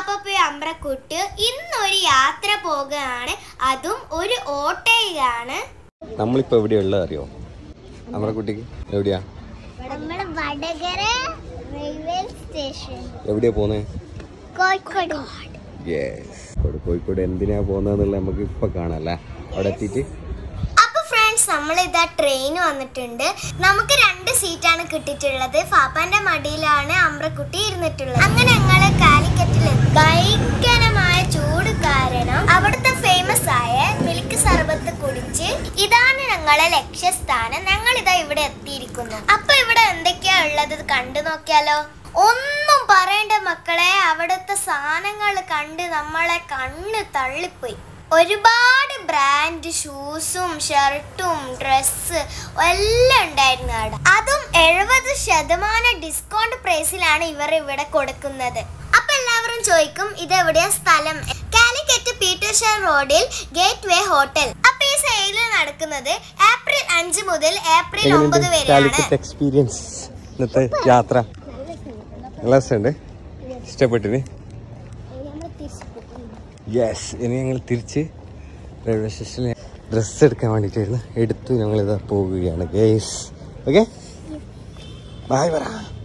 പാപ്പപ്പി അമ്പ്രക്കുട്ടി ഇന്നൊരു യാത്ര പോകുകയാണ് അതും ഒരു ഓട്ടോയിലാണ് നമ്മളിപ്പോ എവിടെയാ ഉള്ളത് അറിയോ നമ്മുടെ കുട്ടിക്ക് എവിടെയാ നമ്മുടെ വടകര റെയിൽവേ സ്റ്റേഷൻ എവിടെയാ പോന്നേ കോഴിക്കോട് യെസ് കോഴിക്കോട് എന്തിനാ പോകുന്നതെന്നുള്ള നമുക്ക് ഇപ്പൊ കാണാം അല്ലേ അവിടെ എത്തിയിട്ട് അപ്പൊ ഫ്രണ്ട്സ് നമ്മൾ ഇതാ ട്രെയിൻ വന്നിട്ടുണ്ട് നമുക്ക് രണ്ട് സീറ്റാണ് കിട്ടിയിട്ടുള്ളത് ഫാപ്പാന്റെ മടിയിലാണ് അമ്രക്കുട്ടി ഇരുന്നിട്ടുള്ളത് അങ്ങനെ ഞങ്ങള് കാലിക്കറ്റിൽ ഭയങ്കരമായ ചൂട് കാരണം അവിടുത്തെ ഫേമസ് ആയ മിൽക്ക് സർബത്ത് കുടിച്ച് ഇതാണ് ഞങ്ങളെ ലക്ഷ്യസ്ഥാനം ഞങ്ങൾ ഇതാ ഇവിടെ എത്തിയിരിക്കുന്നു അപ്പൊ ഇവിടെ എന്തൊക്കെയാ ഉള്ളത് കണ്ടു നോക്കിയാലോ ഒന്നും പറയണ്ട മക്കളെ അവിടുത്തെ സാധനങ്ങൾ കണ്ട് നമ്മളെ കണ്ണ് തള്ളിപ്പോയി ഒരുപാട് ബ്രാൻഡ് ഷൂസും ഷർട്ടും ഡ്രസ്സ് എല്ലാം ഉണ്ടായിരുന്നു അവിടെ അതും എഴുപത് ശതമാനം ഡിസ്കൗണ്ട് പ്രൈസിലാണ് ഇവർ ഇവിടെ കൊടുക്കുന്നത് അപ്പൊ എല്ലാവരും ചോദിക്കും ഇത് എവിടെയാ സ്ഥലം കാലിക്കറ്റ് പീറ്റർഷർ റോഡിൽ ഗേറ്റ് വേ ഹോട്ടൽ അപ്പൊ ഈ സെയിൽ നടക്കുന്നത് ഏപ്രിൽ അഞ്ച് മുതൽ ഏപ്രിൽ ഒമ്പത് വരെയാണ് കാലിക്കറ്റ് എക്സ്പീരിയൻസ് ഇന്നത്തെ യാത്ര നല്ല രസമുണ്ട് ഇഷ്ടപ്പെട്ടിന് യെസ് ഇനി ഞങ്ങൾ തിരിച്ച് റെയിൽവേ സ്റ്റേഷനിൽ ഡ്രസ്സ് എടുക്കാൻ വേണ്ടിയിട്ടായിരുന്നു എടുത്തു ഞങ്ങളിതാ പോവുകയാണ് ഗേസ് ഓക്കെ ബായ് പറ